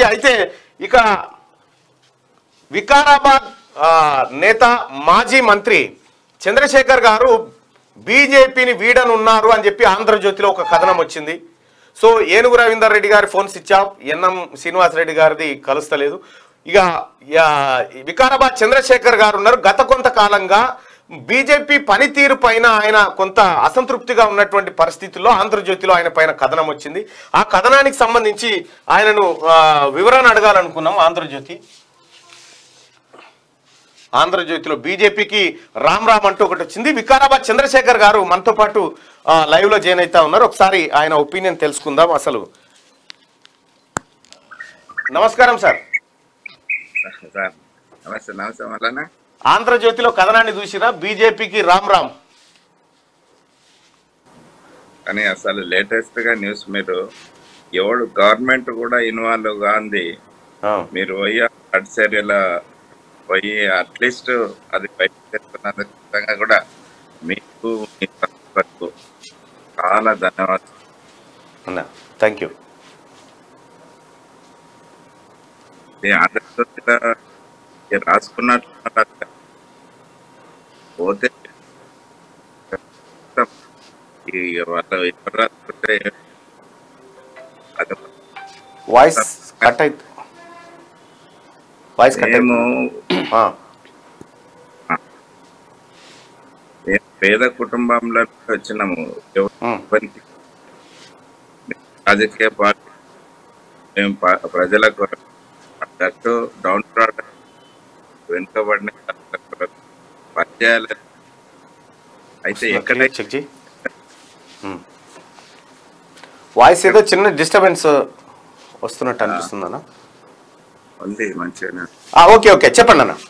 ఆంధ్రజ్యోతి అయితే ఇక వికారాబాద్ ఆ, నేత మాజీ మంత్రి చంద్రశేఖర్ గారు బీజేపీని వీడనున్నారు అని చెప్పి ఆంధ్రజ్యోతిలో ఒక కథనం వచ్చింది సో ఏనుగు రవీందర్ రెడ్డి గారి phone switch off NM Srinivasa Reddy గారిది కలుస్తలేదు ఇక యా, వికారాబాద్ చంద్రశేఖర్ గారు ఉన్నారు గత కొంతకాలంగా బీజేపీ పనితీరు పైన ఆయన కొంత అసంతృప్తిగా ఉన్నటువంటి పరిస్థితుల్లో ఆంధ్రజ్యోతిలో ఆయన పైన కథనం వచ్చింది ఆ కథనానికి సంబంధించి ఆయనను ఆ, వివరణ అడగాలనుకున్నాం ఆంధ్రజ్యోతి ఆంధ్రజ్యోతిలో బీజేపీకి రామ్ రామ్ అంటూ ఒకటి వచ్చింది వికారాబాద్ చంద్రశేఖర్ గారు మనతో పాటు ఆ, లైవ్ లో జాయిన్ అవుతా ఉన్నారు ఒకసారి ఆయన ఒపీనియన్ తెలుసుకుందాం అసలు నమస్కారం సార్ సార్ నమస్తే నమస్తే మళ్ళా ఆంధ్రజ్యోతిలో కథనాన్ని చూసిరా బీజేపీకి రామ్ రామ్ కానీ అసలు లేటెస్ట్ గా న్యూస్ మీరు ఎవడు గవర్నమెంట్ కూడా ఇన్వాల్వ్ కాంది ఆ, మీరు పోయి అటు చర్యల పోయి అట్లీస్ట్ అది బయట తెస్తున్నందుకు ఖచ్చితంగా కూడా మీకు మీ సంస్థకు చాలా ధన్యవాదాలు అన్న థ్యాంక్ యూ ఈ ఆంధ్రప్రదేశ్లో ఈ రాసుకున్నట్లు పోతే ఈ వాళ్ళు ఎవరు రాసుకుంటే అది వాయిస్ కట్ అయితే వాయిస్ కట్ మేము ఆ, మేము పేద కుటుంబంలో వచ్చినాము ఉమ్, ఎవరికి రాజకీయ పార్టీ మేము ప- ప్రజలకు దట్టు డౌన్ ప్రోడక్ట్ వెనుకబడిన పనిచేయాలి అయితే ఎక్కడ చెక్ చేయి ఉమ్. వాయిస్ ఏదో చిన్న డిస్టర్బెన్స్ వస్తున్నట్టు అనిపిస్తుందన్న ఉంది మంచిగా ఆ, ఓకే ఓకే చెప్పండి అన్న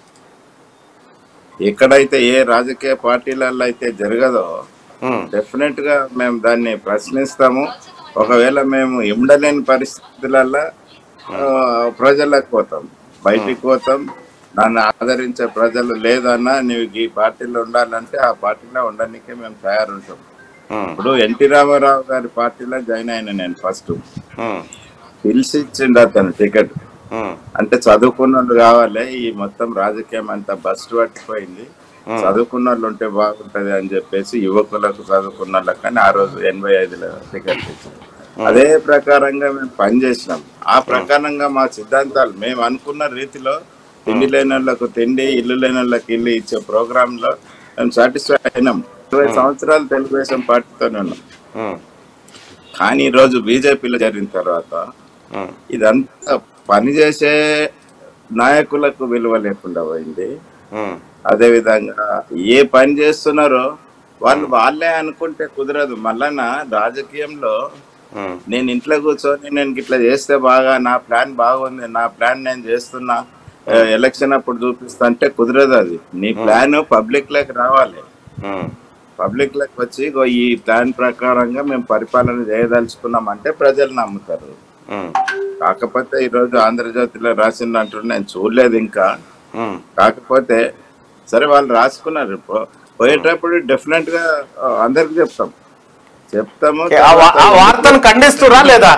ఎక్కడైతే ఏ రాజకీయ పార్టీలలో అయితే జరగదో ఉమ్, డెఫినెట్ గా మేము దాన్ని ప్రశ్నిస్తాము ఒకవేళ మేము ఉండలేని పరిస్థితులలో ఆ, ప్రజలకు పోతాం బయటికి పోతాం నన్ను ఆదరించే ప్రజలు లేదన్నా నీవు ఈ పార్టీలో ఉండాలంటే ఆ పార్టీలో ఉండడానికే మేము తయారుంటాం ఉమ్, ఇప్పుడు ఎన్టీ రామారావు గారి పార్టీలో జాయిన్ అయిన నేను ఫస్ట్ ఉమ్, పిలిచి ఇచ్చిండు అతను టికెట్ ఉమ్, అంటే చదువుకున్న వాళ్ళు కావాలి ఈ మొత్తం రాజకీయం అంతా బస్ట్ పట్టిపోయింది చదువుకున్న వాళ్ళు ఉంటే బాగుంటది అని చెప్పేసి యువకులకు చదువుకున్న వాళ్ళకి కానీ ఆ రోజు ఎనభై ఐదులో టికెట్ ఇచ్చింది అదే ప్రకారంగా మేము పనిచేసినాం ఆ ప్రకారంగా మా సిద్ధాంతాలు మేము అనుకున్న రీతిలో తిండి లేని వాళ్ళకు తిండి ఇల్లు లేని వాళ్ళకి ఇల్లు ఇచ్చే ప్రోగ్రామ్ లో మేము సాటిస్ఫై అయినాం ఇరవై సంవత్సరాలు తెలుగుదేశం పార్టీతోనే ఉన్నాం ఉమ్, కానీ ఈ రోజు బీజేపీలో జరిగిన తర్వాత ఉమ్, ఇదంతా పనిచేసే నాయకులకు విలువ లేకుండా పోయింది ఉమ్, అదే విధంగా ఏ పని చేస్తున్నారో వాళ్ళు వాళ్ళే అనుకుంటే కుదరదు మళ్ళా రాజకీయంలో ఉమ్, నేను ఇంట్లో కూర్చొని నేను ఇట్లా చేస్తే బాగా నా ప్లాన్ బాగుంది నా ప్లాన్ నేను చేస్తున్నా ఆ, ఎలక్షన్ అప్పుడు చూపిస్తా అంటే కుదరదు అది నీ ప్లాన్ పబ్లిక్ లోకి రావాలి ఉమ్, పబ్లిక్ లోకి వచ్చి ఇగో ఈ ప్లాన్ ప్రకారంగా మేము పరిపాలన చేయదలుచుకున్నాం అంటే ప్రజలు నమ్ముతారు ఉమ్, కాకపోతే ఈరోజు ఆంధ్రజ్యోతిలో రాసింది అంటుంటే నేను చూడలేదు ఇంకా ఉమ్. కాకపోతే సరే వాళ్ళు రాసుకున్నారు పో- పోయేటప్పుడు డెఫినెట్ గా ఆ, అందరికి చెప్తాం చెప్తాము ఓకే, ఆ వా- ఆ వార్తను ఖండిస్తురా లేదా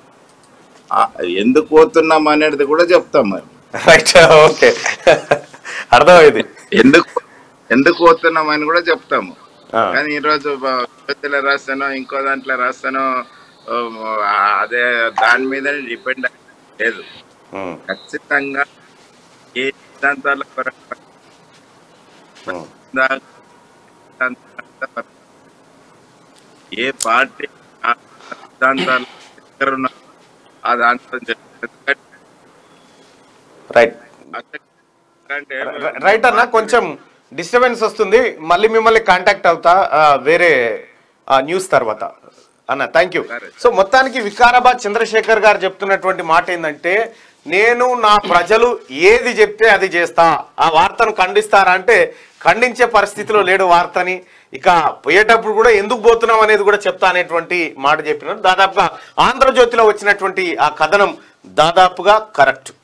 ఆ, ఎందుకు పోతున్నాం అనేది కూడా చెప్తాం మరి రైట్ ఓకే అర్థమైంది ఎందుకు ఎందుకు పోతున్నాం అని కూడా చెప్తాము ఆ, కానీ ఈరోజు బ- జ్యోతిలో రాస్తానో ఇంకో దాంట్లో రాస్తానో ఆ, అదే దాని మీద డిపెండ్ లేదు ఉమ్, ఖచ్చితంగా ఏ సిద్ధాంతాల పరంగా ఉమ్, సిద్ధాంతాల ఏ పార్టీ ఆ సిద్ధాంతాలు దగ్గర ఉన్న ఆ దాంట్లో ఎందుకంటే రైట్ అంటే ర- రైట్ అన్న కొంచెం డిస్టర్బెన్స్ వస్తుంది మళ్ళీ మిమ్మల్ని కాంటాక్ట్ అవుతా ఆ, వేరే ఆ, న్యూస్ తర్వాత అన్న థ్యాంక్ యూ సో మొత్తానికి వికారాబాద్ చంద్రశేఖర్ గారు చెప్తున్నటువంటి మాట ఏంటంటే నేను నా ప్రజలు ఏది చెప్తే అది చేస్తా ఆ వార్తను ఖండిస్తారా అంటే ఖండించే పరిస్థితిలో లేడు వార్తని ఇక పోయేటప్పుడు కూడా ఎందుకు పోతున్నాం అనేది కూడా చెప్తా అనేటువంటి మాట చెప్పినారు దాదాపుగా ఆంధ్రజ్యోతిలో వచ్చినటువంటి ఆ కథనం దాదాపుగా కరెక్ట్